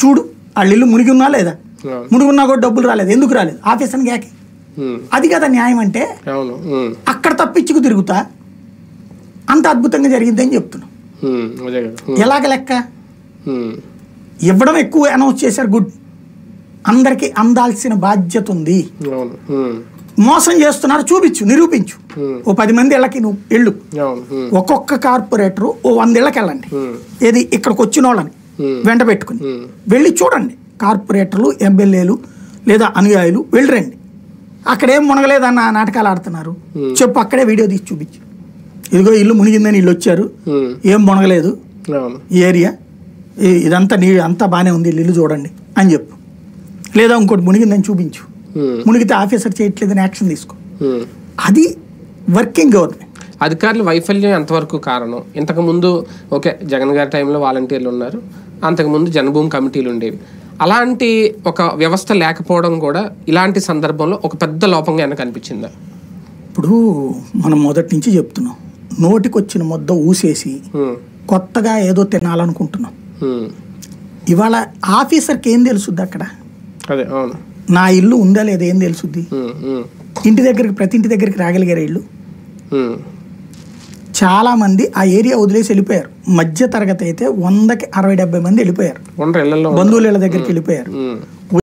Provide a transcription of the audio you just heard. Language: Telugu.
చూడు వాళ్ళ ఇల్లు మునిగి ఉన్నా లేదా అవును. మునిగి ఉన్నా కూడా డబ్బులు రాలేదు ఎందుకు రాలేదు ఆఫీసర్ని గ్యాకి ఉమ్, అది కదా న్యాయం అంటే అవును ఉమ్, అక్కడ తప్పించుకు తిరుగుతా అంత అద్భుతంగా జరిగిందని చెప్తున్నాం ఉమ్, అదే కదా ఉమ్, ఎలాగ లెక్క ఉమ్, ఇవ్వడం ఎక్కువ అనౌన్స్ చేశారు గుడ్ అందరికీ అందాల్సిన బాధ్యత ఉంది అవును ఉమ్, మోసం చేస్తున్నారు చూపించు నిరూపించు Hmm. ఓ పది మంది ఇళ్ళకి నువ్వు వెళ్ళు అవును ఉమ్, ఒక్కొక్క కార్పొరేటరు ఓ వంద ఇళ్ళకి వెళ్ళండి ఉమ్, ఏది ఇక్కడికి వచ్చిన వాళ్ళని Hmm. వెంట పెట్టుకుని ఉమ్, వెళ్ళి చూడండి కార్పొరేటర్లు ఎమ్మెల్యేలు లేదా అనుయాయులు వెళ్ళిరండి అక్కడేం మునగలేదన్న నాటకాలు ఆడుతున్నారు చెప్పు అక్కడే వీడియో తీసి చూపించు ఇదిగో ఇల్లు మునిగిందని వీళ్ళు వచ్చారు ఉమ్, ఏం మునగలేదు అవును ఈ ఏరియా ఈ- ఇదంతా నీ అంతా బాగానే ఉంది వీళ్ళు ఇల్లు చూడండి అని చెప్పు లేదా ఇంకోటి మునిగిందని చూపించు ఉమ్, మునిగితే ఆఫీసర్ చేయట్లేదని యాక్షన్ తీసుకో ఉమ్. అది వర్కింగ్ గవర్నమెంట్ అధికారుల వైఫల్యం ఎంతవరకు కారణం ఇంతకు ముందు ఓకే జగన్ గారి టైంలో వాలంటీర్లు ఉన్నారు అంతకుముందు జనభూమి కమిటీలు ఉండేవి అలాంటి ఒక వ్యవస్థ లేకపోవడం కూడా ఇలాంటి సందర్భంలో ఒక పెద్ద లోపంగా ఏమైనా కనిపించిందా ఇప్పుడు మనం మొదటి నుంచి చెప్తున్నాం నోటికొచ్చిన ముద్ద ఊసేసి ఉమ్, కొత్తగా ఏదో తినాలనుకుంటున్నాం ఉమ్, ఇవాళ ఆఫీసర్కి ఏం తెలుసుద్ది అక్కడ అదే అవును నా ఇల్లు ఉందా లేదా ఏం తెలుసుద్ది ఉమ్, ఉమ్, ఇంటి దగ్గరికి ప్రతి ఇంటి దగ్గరికి రాగలిగారు ఇల్లు ఉమ్, చాలా మంది ఆ ఏరియా వదిలేసి వెళ్ళిపోయారు మధ్య తరగతి అయితే వందకి అరవై డెబ్బై మంది వెళ్ళిపోయారు ఉండరు ఇళ్లలో బంధువుల ఇళ్ళ దగ్గరికి వెళ్ళిపోయారు ఉమ్,